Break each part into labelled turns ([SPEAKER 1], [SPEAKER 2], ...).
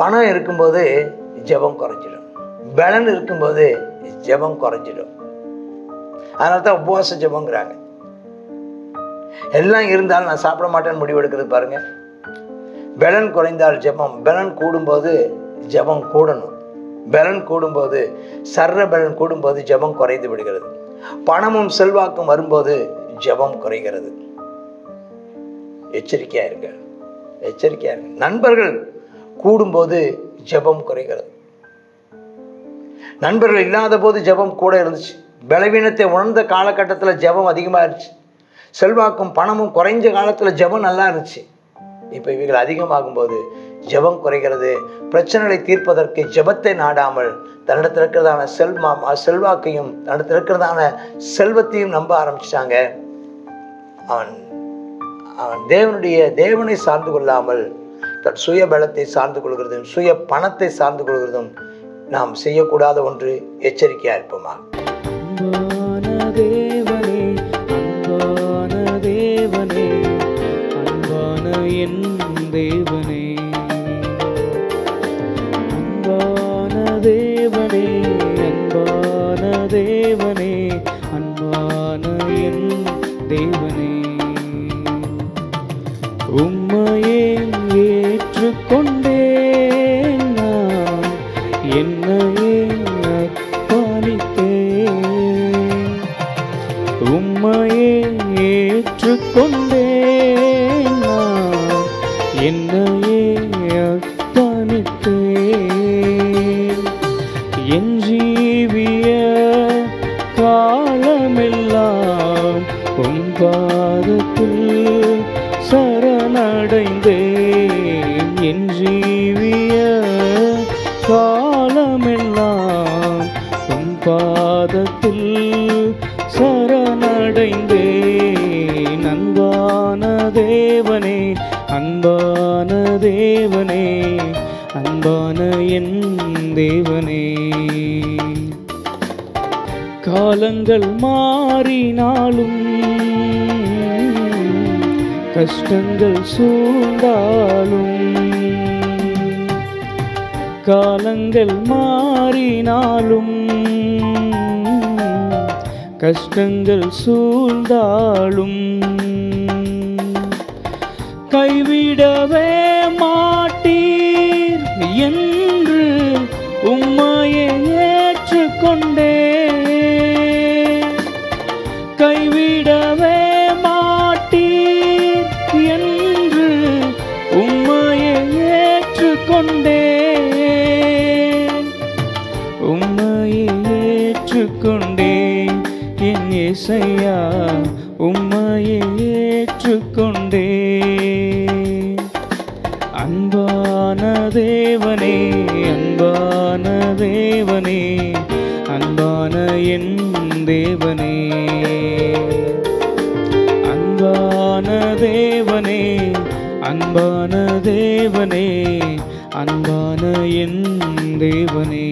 [SPEAKER 1] பணம் இருக்கும்போது ஜெபம் குறைஞ்சிடும் பலன் இருக்கும்போது ஜெபம் குறைஞ்சிடும் அதனால தான் உபவாச ஜெபங்கிறாங்க எல்லாம் இருந்தாலும் நான் சாப்பிட மாட்டேன்னு முடிவு எடுக்கிறது பாருங்க பலன் குறைந்தால் ஜெபம் பலன் கூடும்போது ஜெபம் கூடணும் பலன் கூடும்போது சர்ற பலன் கூடும்போது ஜெபம் குறைந்து விடுகிறது பணமும் செல்வாக்கும் வரும்போது ஜெபம் குறைகிறது எச்சரிக்கையா இருங்க எச்சரிக்கையா இருங்க நண்பர்கள் கூடும்போது ஜெபம் குறைகிறது நண்பர்கள் இல்லாத போது ஜெபம் கூட இருந்துச்சு பலவீனத்தை உணர்ந்த காலகட்டத்தில் ஜெபம் அதிகமாக இருந்துச்சு செல்வாக்கும் பணமும் குறைஞ்ச காலத்தில் ஜெபம் நல்லா இருந்துச்சு இப்போ இவைகள் அதிகமாகும்போது ஜெபம் குறைகிறது பிரச்சனைகளை தீர்ப்பதற்கு ஜெபத்தை நாடாமல் தன்னிடத்தில் இருக்கிறதான செல்வா செல்வாக்கையும் தன்னிடத்தில் இருக்கிறதான செல்வத்தையும் நம்ப ஆரம்பிச்சிட்டாங்க அவன் அவன் தேவனுடைய தேவனை சார்ந்து கொள்ளாமல் தன் சுய பலத்தை சார்ந்து கொள்கிறதும் சுய பணத்தை சார்ந்து கொள்கிறதும் நாம் செய்யக்கூடாத ஒன்று எச்சரிக்கையா இருப்போமா
[SPEAKER 2] அன்பான தேவனே அன்பான தேவனே அன்பான என் தேவனே அன்பான தேவனே அன்பான தேவனே அன்பான என் தேவனே உம்மையே ஏற்றுக்கொண்டேன் நான் என்னையே அர்ப்பணித்தேன் உம்மையே ஏற்றுக்கொண்டேன் நான் என்னையே அர்ப்பணித்தேன் என் ஜீவிய காலமெல்லாம் உம் பாதத்தில் சரணடைந்தேன் என் ஜீவிய காலமெல்லாம் உம் பாதத்தில் சரணடைந்தேன் அன்பான தேவனே அன்பான தேவனே அன்பான என் தேவனே காலங்கள் மாறினாலும் கஷ்டங்கள் சூழ்ந்தாலும் காலங்கள் மாறினாலும் கஷ்டங்கள் சூழ்ந்தாலும் கைவிடவே மாட்டீர் என்று உம்மையை ஏற்றுக்கொண்டே கைவிடவே மாட்டீர் என்று உம்மையை ஏற்றுக்கொண்டேன் உம்மையை ஏற்றுக்கொண்டேன் என் இசையா உம்மையை ஏற்றுக்கொண்டேன் அன்பான தேவனே அன்பான தேவனே அன்பான என் தேவனே அன்பான தேவனே அன்பான தேவனே அன்பான என் தேவனே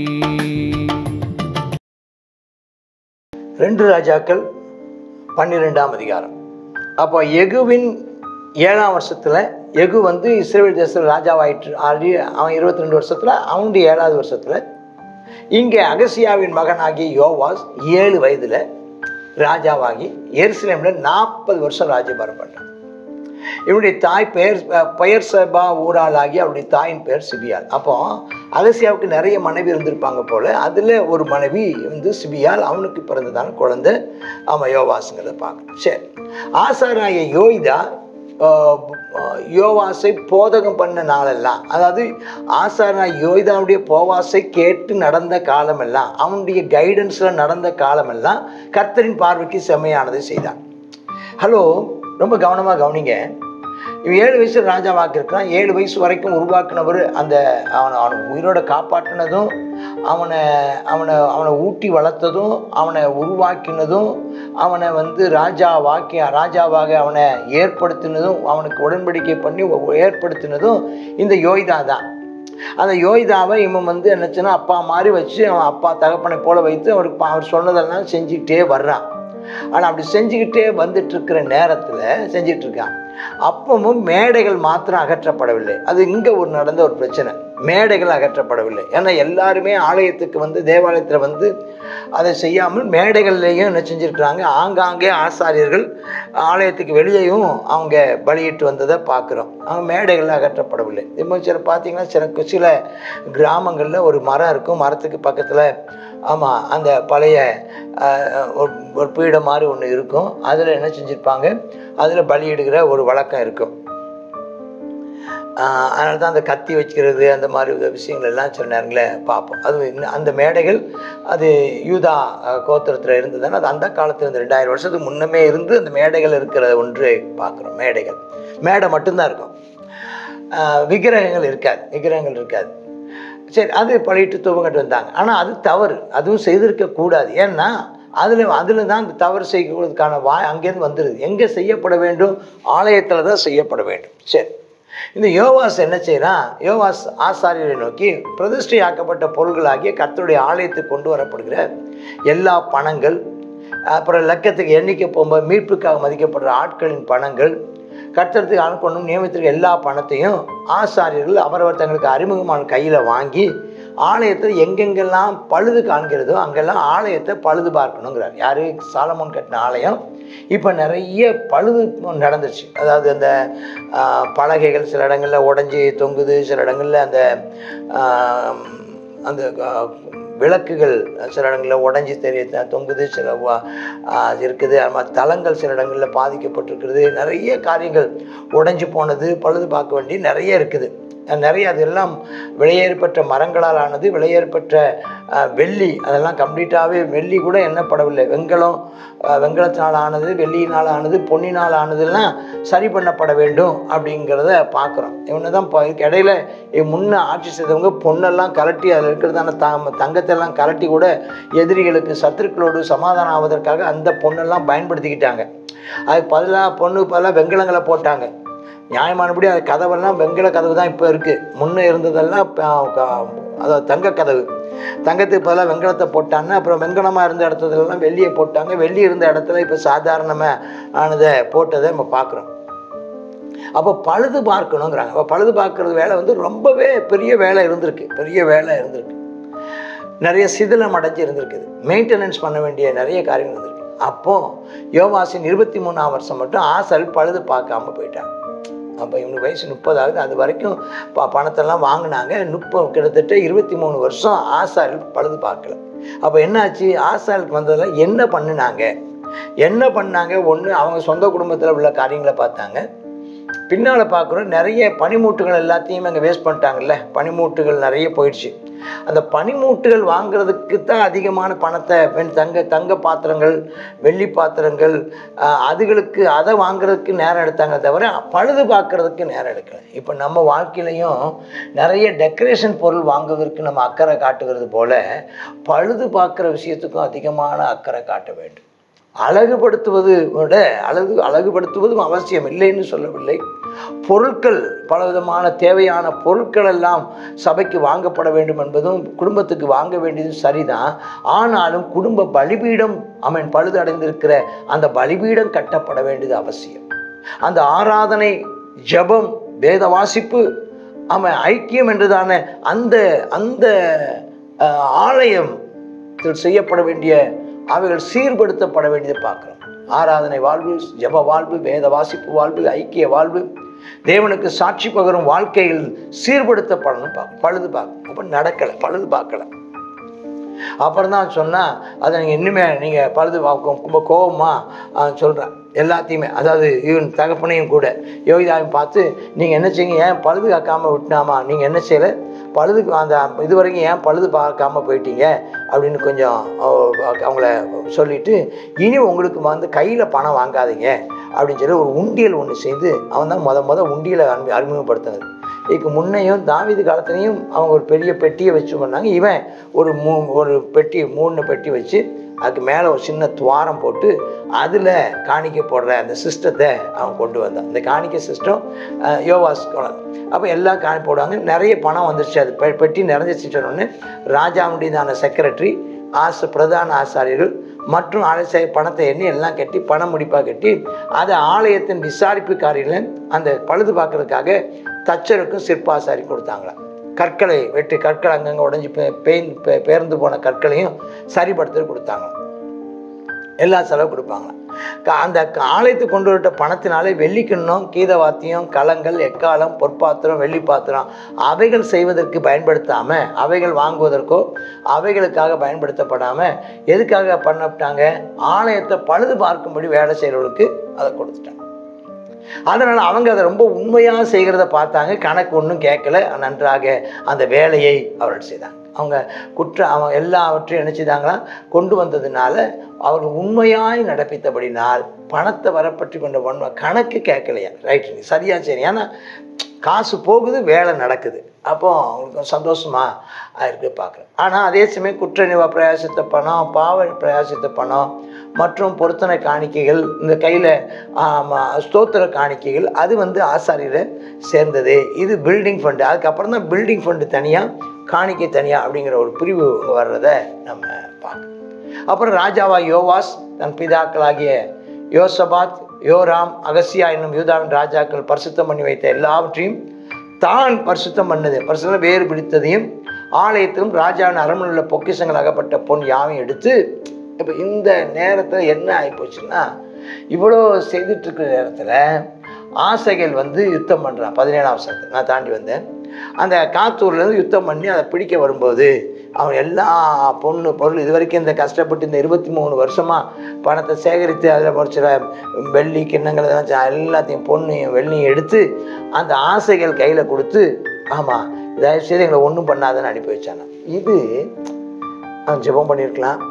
[SPEAKER 1] ரெண்டு ராஜாக்கள் பன்னிரெண்டாம் அதிகாரம் அப்போ எகுவின் ஏழாம் வருஷத்துல எகு வந்து இஸ்ரேல் தேசத்தில் ராஜாவாயிற்று ஆல்ரெடி அவன் இருபத்தி ரெண்டு வருஷத்துல அவனுடைய ஏழாவது வருஷத்துல இங்கே அகசியாவின் மகனாகிய யோவாஸ் ஏழு வயதுல ராஜாவாகி எருசலேமில் நாற்பது வருஷம் ராஜ்யபாரம் பண்ணான் இவனுடைய தாய் பெயர் பெயர் சபா ஊராளாகி அவருடைய தாயின் பெயர் சிபியால் அப்போ அகசியாவுக்கு நிறைய மனைவி இருந்திருப்பாங்க போல அதில் ஒரு மனைவி வந்து சிபியால் அவனுக்கு பிறந்ததான குழந்தை அவன் யோவாஸுங்கிறத பார்க்கணும் சரி ஆசாராய யோய்தா ஆஹ், யோவாசை போதகம் பண்ண நாளெல்லாம் அதாவது ஆசாரா யோய்தாவுடைய போவாசை கேட்டு நடந்த காலமெல்லாம் அவனுடைய கைடன்ஸில் நடந்த காலமெல்லாம் கர்த்தரின் பார்வைக்கு செம்மையானதை செய்தான் ஹலோ ரொம்ப கவனமாக கவனிங்க இவன் ஏழு வயசு ராஜாவாக்கு இருக்கான் ஏழு வயசு வரைக்கும் உருவாக்குனவர் அந்த அவனை அவனை உயிரோட காப்பாற்றினதும் அவனை அவனை அவனை ஊட்டி வளர்த்ததும் அவனை உருவாக்கினதும் அவனை வந்து ராஜா வாக்கிய ராஜாவாக அவனை ஏற்படுத்தினதும் அவனுக்கு உடன்படிக்கை பண்ணி ஏற்படுத்தினதும் இந்த யோய்தா தான் அந்த யோய்தாவை இவன் வந்து என்னச்சுன்னா அப்பா மாதிரி வச்சு அவன் அப்பா தகப்பனை போல வைத்து அவருக்கு பா- அவர் சொன்னதெல்லாம் செஞ்சுக்கிட்டே வர்றான் ஆனால் அப்படி செஞ்சுக்கிட்டே வந்துட்டு இருக்கிற நேரத்தில் செஞ்சிட்டு இருக்கான் அப்பவும் மேடைகள் மாத்திரம் அகற்றப்படவில்லை அது இங்கே ஒரு நடந்த ஒரு பிரச்சனை மேடைகள் அகற்றப்படவில்லை ஏன்னா எல்லாருமே ஆலயத்துக்கு வந்து தேவாலயத்தில் வந்து அதை செய்யாமல் மேடைகள்லேயும் என்ன செஞ்சுருக்கிறாங்க ஆங்காங்கே ஆசாரியர்கள் ஆலயத்துக்கு வெளியேயும் அவங்க பலியிட்டு வந்ததை பார்க்குறோம் அவங்க மேடைகள் அகற்றப்படவில்லை இப்போ சில பார்த்தீங்கன்னா சில சில கிராமங்களில் ஒரு மரம் இருக்கும் மரத்துக்கு பக்கத்தில் ஆமாம் அந்த பழைய ஆஹ், ஒரு ஒரு பீடம் மாதிரி ஒன்று இருக்கும் அதில் என்ன செஞ்சுருப்பாங்க அதில் பலியிடுகிற ஒரு வழக்கம் இருக்கும் அதனால தான் அந்த கத்தி வச்சுக்கிறது அந்த மாதிரி உத விஷயங்கள் எல்லாம் சில நேரங்களில் பார்ப்போம் அது இன்னும் அந்த மேடைகள் அது யூதா கோத்திரத்தில் இருந்ததுன்னா அது அந்த காலத்தில் இருந்து ரெண்டாயிரம் வருஷத்துக்கு முன்னமே இருந்து அந்த மேடைகள் இருக்கிற ஒன்று பார்க்குறோம் மேடைகள் மேடை மட்டும்தான் இருக்கும் ஆஹ் விக்கிரகங்கள் இருக்காது விக்கிரகங்கள் இருக்காது சரி அது பழிட்டு துவங்கிட்டு வந்தாங்க ஆனால் அது தவறு அதுவும் செய்திருக்க கூடாது ஏன்னா அதில் அதில் தான் அந்த தவறு செய்வதற்கான வாய் அங்கேருந்து வந்துடுது எங்கே செய்யப்பட வேண்டும் ஆலயத்தில் தான் செய்யப்பட வேண்டும் சரி இந்த யோவாஸ் என்ன செய்கிறான் யோவாஸ் ஆசாரியரை நோக்கி பிரதிஷ்டையாக்கப்பட்ட பொருள்களாகிய கர்த்தருடைய ஆலயத்துக்கு கொண்டு வரப்படுகிற எல்லா பணங்கள் அப்புறம் லக்கத்துக்கு எண்ணிக்கை போகும்போது மீட்புக்காக மதிக்கப்படுற ஆட்களின் பணங்கள் கட்டடத்துக்கு அனுப்பணும் நியமித்திருக்க எல்லா பணத்தையும் ஆசாரியர்கள் அவரவர் தங்களுக்கு அறிமுகமான கையில் வாங்கி ஆலயத்தில் எங்கெங்கெல்லாம் பழுது காண்கிறதோ அங்கெல்லாம் ஆலயத்தை பழுது பார்க்கணுங்கிறார் யார் சாலமோன் கட்டின ஆலயம் இப்போ நிறைய பழுது நடந்துச்சு அதாவது அந்த ஆ, பலகைகள் சில இடங்களில் உடஞ்சி தொங்குது சில இடங்களில் அந்த ஆ, அந்த ஆ, விளக்குகள் சில இடங்களில் உடஞ்சி தெரிய த- தொங்குது சில வா- ஆ, இருக்குது அது மாதிரி தளங்கள் சில இடங்களில் பாதிக்கப்பட்டிருக்கிறது நிறைய காரியங்கள் உடைஞ்சு போனது பழுது பார்க்க வேண்டி நிறைய இருக்குது அஹ் நிறைய அதெல்லாம் விலையேறப்பட்ட மரங்களால் ஆனது விலையேறப்பட்ட அஹ், வெள்ளி அதெல்லாம் கம்ப்ளீட்டாகவே வெள்ளி கூட எண்ணப்படவில்லை வெண்கலம் அஹ், வெண்கலத்தினால் ஆனது வெள்ளியினால் ஆனது பொன்னினால் ஆனதெல்லாம் சரி பண்ணப்பட வேண்டும் அப்படிங்கிறத பார்க்குறோம் இவனை தான் இப்போ இதுக்கு இடையில இ- முன்ன ஆட்சி செய்தவங்க பொண்ணெல்லாம் கலட்டி அதில் இருக்கிறதான த தங்கத்தெல்லாம் கலட்டி கூட எதிரிகளுக்கு சத்துருக்களோடு சமாதானம் ஆவதற்காக அந்த பொண்ணெல்லாம் பயன்படுத்திக்கிட்டாங்க அதுக்கு பதிலாக பொண்ணுக்கு பதிலாக வெண்கலங்களை போட்டாங்க நியாயமானபடி அது கதவெல்லாம் வெண்கல கதவு தான் இப்போ இருக்குது முன்னே இருந்ததெல்லாம் ப- க- அதாவது தங்க கதவு தங்கத்துக்கு பதிலாக வெண்கலத்தை போட்டாங்க அப்புறம் வெண்கலமாக இருந்த இடத்துலலாம் வெள்ளியை போட்டாங்க வெள்ளி இருந்த இடத்துல இப்போ சாதாரணமாக ஆனதை போட்டதை நம்ம பார்க்குறோம் அப்போ பழுது பார்க்கணுங்கிறாங்க அப்போ பழுது பார்க்குறது வேலை வந்து ரொம்பவே பெரிய வேலை இருந்திருக்கு பெரிய வேலை இருந்திருக்கு நிறைய சிதிலம் அடைஞ்சு இருந்திருக்குது மெயின்டெனன்ஸ் பண்ண வேண்டிய நிறைய காரியங்கள் இருந்திருக்கு அப்போ யோவாசின் இருபத்தி மூணாம் வருஷம் மட்டும் ஆசல் பழுது பார்க்காம போயிட்டாங்க அப்போ இவனுக்கு வயசு முப்பதாகுது அது வரைக்கும் ப பணத்தெல்லாம் வாங்கினாங்க முப்பது கிட்டத்தட்ட இருபத்தி மூணு வருஷம் ஆசால் பழுது பார்க்கல அப்போ என்னாச்சு ஆசாலுக்கு வந்ததில் என்ன பண்ணினாங்க என்ன பண்ணாங்க ஒன்று அவங்க சொந்த குடும்பத்தில் உள்ள காரியங்களை பார்த்தாங்க பின்னால் பார்க்குறோம் நிறைய பனிமூட்டுகள் எல்லாத்தையும் அங்கே வேஸ்ட் பண்ணிட்டாங்கல்ல பனிமூட்டுகள் நிறைய போயிடுச்சு அந்த பனிமூட்டுகள் வாங்குறதுக்கு தான் அதிகமான பணத்தை வெண் தங்க தங்க பாத்திரங்கள் வெள்ளி பாத்திரங்கள் ஆஹ், அதுகளுக்கு அதை வாங்குறதுக்கு நேரம் எடுத்தாங்க தவிர பழுது பார்க்கறதுக்கு நேரம் எடுக்கல இப்போ நம்ம வாழ்க்கையிலையும் நிறைய டெக்கரேஷன் பொருள் வாங்குவதற்கு நம்ம அக்கறை காட்டுகிறது போல பழுது பார்க்குற விஷயத்துக்கும் அதிகமான அக்கறை காட்ட வேண்டும் அழகுபடுத்துவது விட அழகு அழகுபடுத்துவதும் அவசியம் இல்லைன்னு சொல்லவில்லை பொருட்கள் பலவிதமான தேவையான பொருட்கள் எல்லாம் சபைக்கு வாங்கப்பட வேண்டும் என்பதும் குடும்பத்துக்கு வாங்க வேண்டியதும் சரிதான் ஆனாலும் குடும்ப பலிபீடம் அவன் பழுதடைந்திருக்கிற அந்த பலிபீடம் கட்டப்பட வேண்டியது அவசியம் அந்த ஆராதனை ஜெபம் வேத வாசிப்பு அவன் ஐக்கியம் என்றதான அந்த அந்த அஹ், ஆலயம் இதில் செய்யப்பட வேண்டிய அவைகள் சீர்படுத்தப்பட வேண்டியதை பார்க்குறோம் ஆராதனை வாழ்வு ஜெப வாழ்வு வேத வாசிப்பு வாழ்வு ஐக்கிய வாழ்வு தேவனுக்கு சாட்சி பகரும் வாழ்க்கையில் சீர்படுத்தப்படணும் பார்க்க பழுது பார்க்கணும் அப்போ நடக்கலை பழுது பார்க்கல அப்புறம் தான் சொன்னால் அதை நீங்கள் இன்னுமே நீங்கள் பழுது பார்க்கும் ரொம்ப கோபமாக சொல்கிறேன் எல்லாத்தையுமே அதாவது இவன் தகப்பனையும் கூட யோகிதாவையும் பார்த்து நீங்கள் என்ன செய்யுங்க ஏன் பழுது காக்காமல் விட்டுனாமா நீங்கள் என்ன செய்யலை பழுதுக்கு அந்த இது வரைக்கும் ஏன் பழுது பார்க்காம போயிட்டீங்க அப்படின்னு கொஞ்சம் அஹ், அவங்கள சொல்லிட்டு இனி உங்களுக்கு வந்து கையில் பணம் வாங்காதீங்க அப்படின்னு சொல்லி ஒரு உண்டியல் ஒன்று செய்து அவன் தான் முத முத உண்டியலை அறிமு அறிமுகப்படுத்தினது இதுக்கு முன்னையும் தாவீது காலத்துலேயும் அவங்க ஒரு பெரிய பெட்டியை வச்சு பண்ணாங்க இவன் ஒரு மூ ஒரு பெட்டி மூணு பெட்டி வச்சு அதுக்கு மேலே ஒரு சின்ன துவாரம் போட்டு அதில் காணிக்க போடுற அந்த சிஸ்டத்தை அவன் கொண்டு வந்தான் இந்த காணிக்க சிஸ்டம் யோவாஸ் அப்போ எல்லாம் காணி போடுவாங்க நிறைய பணம் வந்துருச்சு அது பெ- பெட்டி நிறைஞ்சிச்சு சொன்னோடனே ராஜாவுடையதான செக்ரட்டரி ஆச பிரதான ஆசாரியர்கள் மற்றும் ஆலய பணத்தை எண்ணி எல்லாம் கட்டி பணம் முடிப்பாக கட்டி அதை ஆலயத்தின் விசாரிப்பு காரியில் அந்த பழுது பார்க்கறதுக்காக தச்சருக்கும் சிற்பாசாரி கொடுத்தாங்களாம் கற்களை வெட்டி கற்கள் அங்கங்கே உடஞ்சி பேய்ந்து பே- பேர்ந்து போன கற்களையும் சரிப்படுத்தி கொடுத்தாங்க எல்லா செலவு கொடுப்பாங்க க- அந்த க- ஆலயத்துக்கு கொண்டு விட்ட பணத்தினாலே வெள்ளிக்கிண்ணம் கீதவாத்தியம் கலங்கள் எக்காலம் பொற்பாத்திரம் வெள்ளி பாத்திரம் அவைகள் செய்வதற்கு பயன்படுத்தாமல் அவைகள் வாங்குவதற்கோ அவைகளுக்காக பயன்படுத்தப்படாமல் எதுக்காக பண்ணப்பட்டாங்க ஆலயத்தை பழுது பார்க்கும்படி வேலை செய்கிறவங்களுக்கு அதை கொடுத்துட்டாங்க அதனால் அவங்க அதை ரொம்ப உண்மையாக செய்கிறத பார்த்தாங்க கணக்கு ஒன்றும் கேட்கல நன்றாக அந்த வேலையை அவர்கள் செய்தாங்க அவங்க குற்ற அவங்க எல்லாவற்றையும் என்ன செய்தாங்களா கொண்டு வந்ததுனால அவர்கள் உண்மையாய் நடப்பித்தபடினால் பணத்தை வரப்பற்றி கொண்ட வன்மை கணக்கு கேட்கலையா ரைட் சரியா சரி ஏன்னா காசு போகுது வேலை நடக்குது அப்போ அவங்களுக்கு சந்தோஷமாக இருக்கு பார்க்குறேன் ஆனால் அதே சமயம் குற்ற நிவா பிரயாசித்த பணம் பாவ பிரயாசித்த பணம் மற்றும் பொருத்தனை காணிக்கைகள் இந்த கையில் ஸ்தோத்திர காணிக்கைகள் அது வந்து ஆசாரியரை சேர்ந்தது இது பில்டிங் ஃபண்டு அதுக்கப்புறம் தான் பில்டிங் ஃபண்டு தனியாக காணிக்கை தனியாக அப்படிங்கிற ஒரு பிரிவு வர்றதை நம்ம பார்க்கணும் அப்புறம் ராஜாவா யோவாஸ் தன் பிதாக்களாகிய யோசபாத் யோராம் அகசியா என்னும் யூதாவின் ராஜாக்கள் பரிசுத்தம் பண்ணி வைத்த எல்லாவற்றையும் தான் பரிசுத்தம் பண்ணது பரிசுத்தம் வேறு பிடித்ததையும் ஆலயத்திலும் ராஜாவின் அரண்மனையில் உள்ள பொக்கிஷங்கள் அகப்பட்ட பொன் யாவையும் எடுத்து இப்போ இந்த நேரத்தில் என்ன ஆகிப்போச்சுன்னா இவ்வளோ செய்துட்டு இருக்கிற நேரத்தில் ஆசைகள் வந்து யுத்தம் பண்ணுறான் பதினேழாம் வருஷத்தை நான் தாண்டி வந்தேன் அந்த காத்தூர்லேருந்து யுத்தம் பண்ணி அதை பிடிக்க வரும்போது அவன் எல்லா பொண்ணு பொருள் இது வரைக்கும் இந்த கஷ்டப்பட்டு இந்த இருபத்தி மூணு வருஷமாக பணத்தை சேகரித்து அதில் ஒரு சில வெள்ளி கிண்ணங்கள் இதெல்லாம் செ- எல்லாத்தையும் பொண்ணையும் வெள்ளியும் எடுத்து அந்த ஆசைகள் கையில் கொடுத்து ஆமாம் தயவு செய்து எங்களை ஒன்றும் பண்ணாதன்னு அனுப்பி வச்சானா இது அவன் ஜெபம் பண்ணியிருக்கலாம்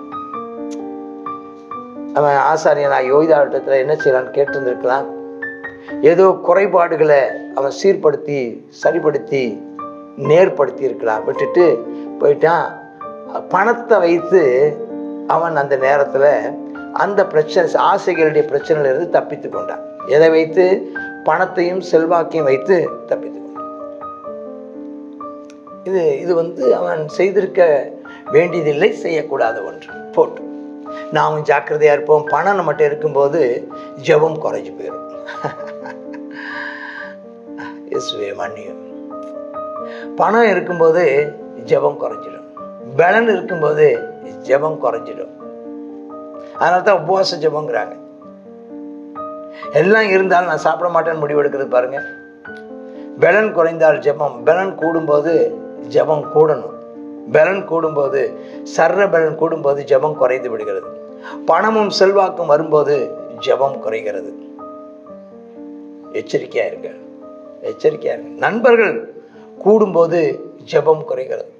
[SPEAKER 1] அவன் ஆசாரியன் யோகிதாவிட்டத்தில் என்ன செய்யலான்னு கேட்டிருந்திருக்கலாம் ஏதோ குறைபாடுகளை அவன் சீர்படுத்தி சரிப்படுத்தி நேர்படுத்தி இருக்கலாம் விட்டுட்டு போயிட்டான் பணத்தை வைத்து அவன் அந்த நேரத்தில் அந்த பிரச்சனை ஆசைகளுடைய பிரச்சனையிலிருந்து தப்பித்து கொண்டான் எதை வைத்து பணத்தையும் செல்வாக்கையும் வைத்து தப்பித்து கொண்டான் இது இது வந்து அவன் செய்திருக்க வேண்டியதில்லை செய்யக்கூடாத ஒன்று போட்டு நாமும் ஜாக்கிரதையாக இருப்போம் பணம் நம்மகிட்ட இருக்கும்போது ஜெபம் குறைஞ்சி போயிடும் இயேசுவே மன்னியும் பணம் இருக்கும்போது ஜெபம் குறைஞ்சிடும் பலன் இருக்கும்போது ஜெபம் குறைஞ்சிடும் அதனால தான் உபவாச ஜெபங்கிறாங்க எல்லாம் இருந்தாலும் நான் சாப்பிட மாட்டேன்னு முடிவு எடுக்கிறது பாருங்க பலன் குறைந்தால் ஜெபம் பலன் கூடும்போது ஜெபம் கூடணும் பலன் கூடும்போது சர்ற பலன் கூடும்போது ஜெபம் குறைந்து விடுகிறது பணமும் செல்வாக்கும் வரும்போது ஜெபம் குறைகிறது எச்சரிக்கையா இருங்க எச்சரிக்கையா இருங்க நண்பர்கள் கூடும்போது ஜெபம் குறைகிறது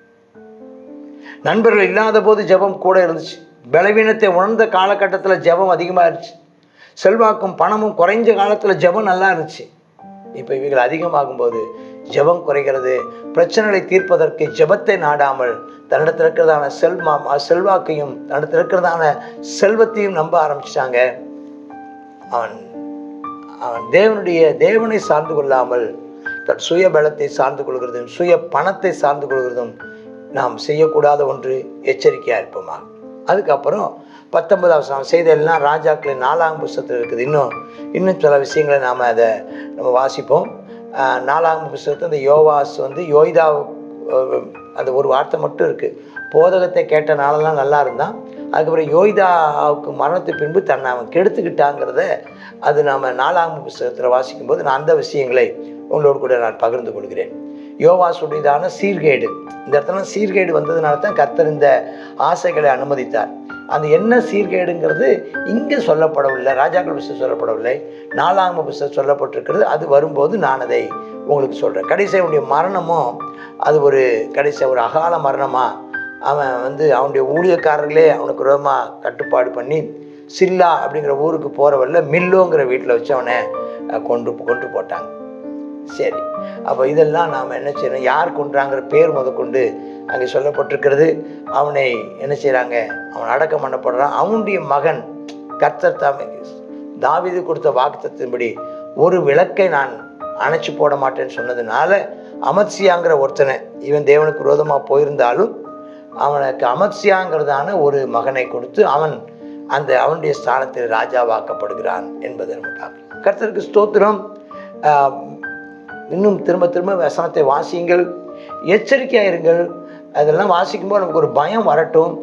[SPEAKER 1] நண்பர்கள் இல்லாத போது ஜெபம் கூட இருந்துச்சு பலவீனத்தை உணர்ந்த காலகட்டத்தில் ஜெபம் அதிகமாகிருச்சு செல்வாக்கும் பணமும் குறைஞ்ச காலத்தில் ஜெபம் நல்லா இருந்துச்சு இப்போ இவைகள் அதிகமாகும் போது ஜெபம் குறைகிறது பிரச்சனைகளை தீர்ப்பதற்கு ஜெபத்தை நாடாமல் தன்னிடத்தில் இருக்கிறதான செல்மா செல்வாக்கையும் தன்னிடத்தில் இருக்கிறதான செல்வத்தையும் நம்ப ஆரம்பிச்சிட்டாங்க அவன் அவன் தேவனுடைய தேவனை சார்ந்து கொள்ளாமல் தன் சுய பலத்தை சார்ந்து கொள்கிறதும் சுய பணத்தை சார்ந்து கொள்கிறதும் நாம் செய்யக்கூடாத ஒன்று எச்சரிக்கையாக இருப்போமா அதுக்கப்புறம் பத்தொன்பதாம் நாம் செய்த எல்லாம் ராஜாக்களின் நாலாம் புஸ்தகத்தில் இருக்குது இன்னும் இன்னும் சில விஷயங்களை நாம் அதை நம்ம வாசிப்போம் ஆஹ் நாலாம் புஸ்தகத்தில் இந்த யோவாஸ் வந்து யோய்தா அஹ், அந்த ஒரு வார்த்தை மட்டும் இருக்குது போதகத்தை கேட்ட நாளெல்லாம் நல்லா இருந்தான் அதுக்கப்புறம் யோய்தாவுக்கு மரணத்துக்கு பின்பு தன்னை அவன் கெடுத்துக்கிட்டாங்கிறத அது நாம் நாலாம் புஸ்தகத்தில் வாசிக்கும்போது நான் அந்த விஷயங்களை உங்களோடு கூட நான் பகிர்ந்து கொள்கிறேன் யோவாசுடையதான சீர்கேடு இந்த இடத்துல சீர்கேடு வந்ததுனால தான் கர்த்தர் இந்த ஆசைகளை அனுமதித்தார் அந்த என்ன சீர்கேடுங்கிறது இங்கே சொல்லப்படவில்லை ராஜாக்கள் புஸ்தகம் சொல்லப்படவில்லை நாலாம புஸ்தகம் சொல்லப்பட்டிருக்கிறது அது வரும்போது நான் அதை உங்களுக்கு சொல்கிறேன் கடைசி அவனுடைய மரணமும் அது ஒரு கடைசி ஒரு அகால மரணமாக அவன் வந்து அவனுடைய ஊழியக்காரர்களே அவனுக்கு விரோதமாக கட்டுப்பாடு பண்ணி சில்லா அப்படிங்கிற ஊருக்கு போகிற வழில மில்லோங்கிற வீட்டில் வச்சு அவனை அஹ், கொண்டு கொண்டு போட்டாங்க சரி அப்போ இதெல்லாம் நாம் என்ன செய்யணும் யார் கொன்றாங்கிற பேர் முதற்கொண்டு அங்கே சொல்லப்பட்டிருக்கிறது அவனை என்ன செய்கிறாங்க அவன் அடக்கம் பண்ணப்படுறான் அவனுடைய மகன் கர்த்தர் தாமே தாவீது கொடுத்த வாக்குத்தத்தின்படி ஒரு விளக்கை நான் அணைச்சி போட மாட்டேன்னு சொன்னதுனால அமத்சியாங்கிற ஒருத்தனை இவன் தேவனுக்கு விரோதமாக போயிருந்தாலும் அவனுக்கு அமத்சியாங்கிறதான ஒரு மகனை கொடுத்து அவன் அந்த அவனுடைய ஸ்தானத்தில் ராஜாவாக்கப்படுகிறான் என்பதை நம்ம பார்க்கலாம் கர்த்தருக்கு ஸ்தோத்திரம் ஆஹ், இன்னும் திரும்ப திரும்ப வசனத்தை வாசியுங்கள் எச்சரிக்கையாக இருங்கள் அதெல்லாம் வாசிக்கும்போது நமக்கு ஒரு பயம் வரட்டும்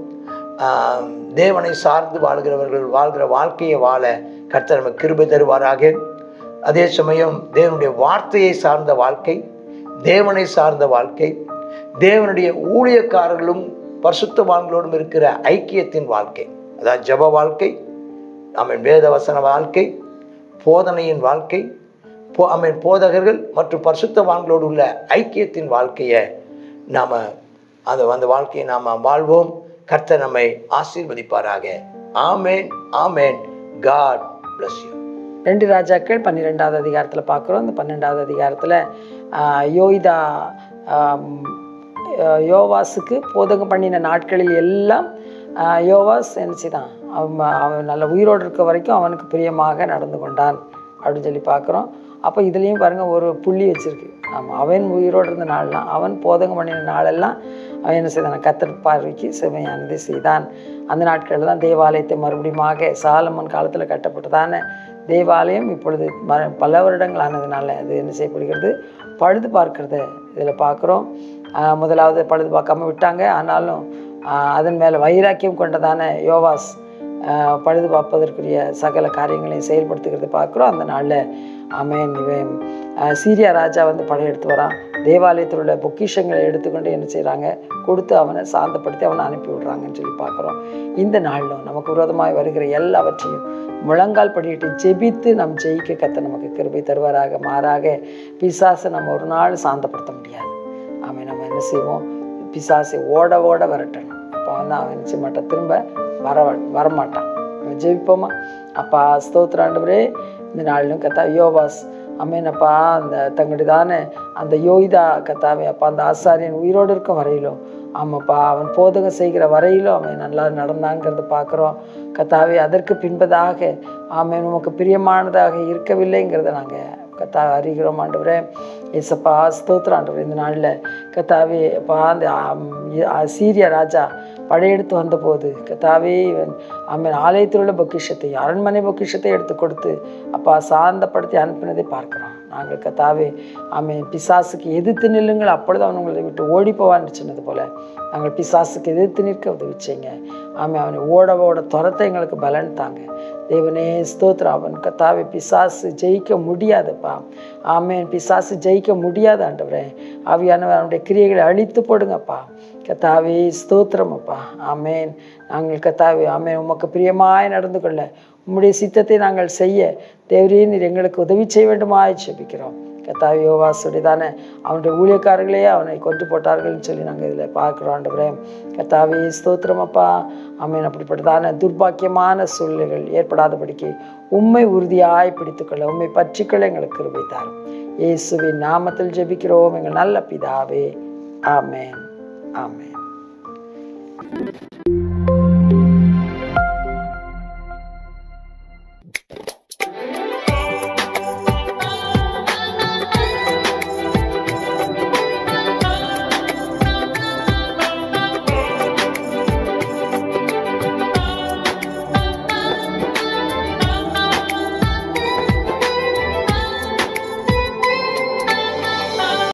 [SPEAKER 1] ஆஹ் தேவனை சார்ந்து வாழ்கிறவர்கள் வாழ்கிற வாழ்க்கையை வாழ கர்த்தர் நமக்கு கிருபை தருவாராக அதே சமயம் தேவனுடைய வார்த்தையை சார்ந்த வாழ்க்கை தேவனை சார்ந்த வாழ்க்கை தேவனுடைய ஊழியக்காரர்களும் பரிசுத்தவான்களோடும் இருக்கிற ஐக்கியத்தின் வாழ்க்கை அதாவது ஜப வாழ்க்கை அவன் வேத வசன வாழ்க்கை போதனையின் வாழ்க்கை போ அவன் போதகர்கள் மற்றும் பரிசுத்தவான்களோடு உள்ள ஐக்கியத்தின் வாழ்க்கையை நாம் அந்த அந்த வாழ்க்கையை நாம் வாழ்வோம் கர்த்தர் நம்மை ஆசீர்வதிப்பாராக ஆமேன் ஆமேன் காட் bless you
[SPEAKER 3] ரெண்டு ராஜாக்கள் பன்னிரெண்டாவது அதிகாரத்தில் பார்க்குறோம் இந்த பன்னெண்டாவது அதிகாரத்தில் யோய்தா ஆம், யோ- யோவாசுக்கு போதகம் பண்ணின நாட்களில் எல்லாம் ஆ, யோவாஸ் என்ன செய்தான் அவன் அவன் நல்ல உயிரோடு இருக்க வரைக்கும் அவனுக்கு பிரியமாக நடந்து கொண்டான் அப்படின்னு சொல்லி பார்க்குறோம் அப்போ இதுலேயும் பாருங்கள் ஒரு புள்ளி வச்சிருக்கு ஆமாம் அவன் உயிரோடு இருந்த நாள்லாம் அவன் போதகம் பண்ணின நாளெல்லாம் அவன் என்ன செய்தான் கத்தர் பார்வைக்கு செமையானதை செய்தான் அந்த நாட்களில் தான் தேவாலயத்தை மறுபடியுமாக சாலமன் காலத்தில் கட்டப்பட்டதான தேவாலயம் இப்பொழுது ம பல வருடங்கள் ஆனதுனால அது என்ன செய்யப்படுகிறது பழுது பார்க்கறத இதில் பார்க்குறோம் முதலாவது பழுது பார்க்காம விட்டாங்க ஆனாலும் ஆஹ் அதன் மேலே வைராக்கியம் கொண்டதான யோவாஸ் ஆஹ் பழுது பார்ப்பதற்குரிய சகல காரியங்களையும் செயல்படுத்துகிறது பார்க்குறோம் அந்த நாளில் ஆமேன் இவன் ஆஹ் சீரியா ராஜா வந்து படையெடுத்து வரான் தேவாலயத்தில் உள்ள பொக்கிஷங்களை எடுத்துக்கொண்டு என்ன செய்கிறாங்க கொடுத்து அவனை சாந்தப்படுத்தி அவனை அனுப்பி விடுறாங்கன்னு சொல்லி பார்க்குறோம் இந்த நாளிலும் நமக்கு விரோதமாய் வருகிற எல்லாவற்றையும் முழங்கால் படியிட்டு ஜெபித்து நம் ஜெயிக்க கத்த நமக்கு கிருபை தருவாராக மாறாக பிசாசை நம்ம ஒரு நாள் சாந்தப்படுத்த முடியாது அவன் நம்ம என்ன செய்வோம் பிசாசை ஓட ஓட விரட்டணும் அப்போ வந்து அவன் என்ன செய்ய மாட்டான் திரும்ப வர வரமாட்டான் நம்ம ஜெபிப்போமா அப்பா ஸ்தோத்திர ஆண்டவரே இந்த நாளிலும் கத்தா யோவாஸ் அம்மேனப்பா அந்த தங்களுடையதான அந்த யோய்தா கத்தாவே அப்பா அந்த ஆசாரியன் உயிரோடு இருக்கும் வரையிலும் ஆமாப்பா அவன் போதகம் செய்கிற வரையிலும் அவன் நல்லா நடந்தாங்கிறத பார்க்குறோம் கத்தாவே அதற்கு பின்பதாக ஆமென் உமக்கு பிரியமானதாக இருக்கவில்லைங்கிறத நாங்கள் கத்தா அறிகிறோம் ஆண்டவரே ஏசப்பா ஸ்தோத்திரம் ஆண்டவரே இந்த நாளில் கத்தாவே அப்பா அந்த ஆம், இ- ஆ, சீரிய ராஜா படையெடுத்து வந்தபோது கத்தாவே இவன் ஆமென் ஆலயத்தில் உள்ள பொக்கிஷத்தை அரண்மனை பொக்கிஷத்தை எடுத்து கொடுத்து அப்பா சாந்தப்படுத்தி அனுப்பினதை பார்க்கிறோம் நாங்கள் கத்தாவே ஆமென் பிசாசுக்கு எதிர்த்து நில்லுங்கள் அப்பொழுது அவன் உங்களை விட்டு ஓடி போவான்னு சொன்னது போல நாங்கள் பிசாசுக்கு எதிர்த்து நிற்க உதவி செய்யுங்க ஆமென் அவனை ஓட ஓட துரத்த எங்களுக்கு பலன் தாங்க தேவனே ஸ்தோத்திரம் அவன் கத்தாவே பிசாசு ஜெயிக்க முடியாதுப்பா ஆமென் பிசாசு ஜெயிக்க முடியாது ஆண்டவரே ஆவியானவர் அவனுடைய கிரியைகளை அழித்து போடுங்கப்பா கத்தாவே ஸ்தோத்திரம் அப்பா ஆமேன் நாங்கள் கத்தாவே ஆமேன் உமக்கு பிரியமாய் நடந்து கொள்ள உம்முடைய சித்தத்தை நாங்கள் செய்ய தேவரே நீர் எங்களுக்கு உதவி செய்ய வேண்டுமாய் செபிக்கிறோம் கத்தாவே யோவாசுடைய தானே அவனுடைய ஊழியக்காரர்களே அவனை கொண்டு போட்டார்கள்னு சொல்லி நாங்கள் இதில் பார்க்குறோம் ஆண்டவரே கத்தாவே ஸ்தோத்திரம் அப்பா ஆமேன் அப்படிப்பட்டதான துர்பாக்கியமான சூழ்நிலைகள் ஏற்படாதபடிக்கு உம்மை உறுதியாய் பிடித்துக்கொள்ள உம்மை பற்றிக்கொள்ள எங்களுக்கு கிருபை தாரும் இயேசுவின் நாமத்தில் ஜெபிக்கிறோம் எங்கள் நல்ல பிதாவே ஆமென் ஆமென்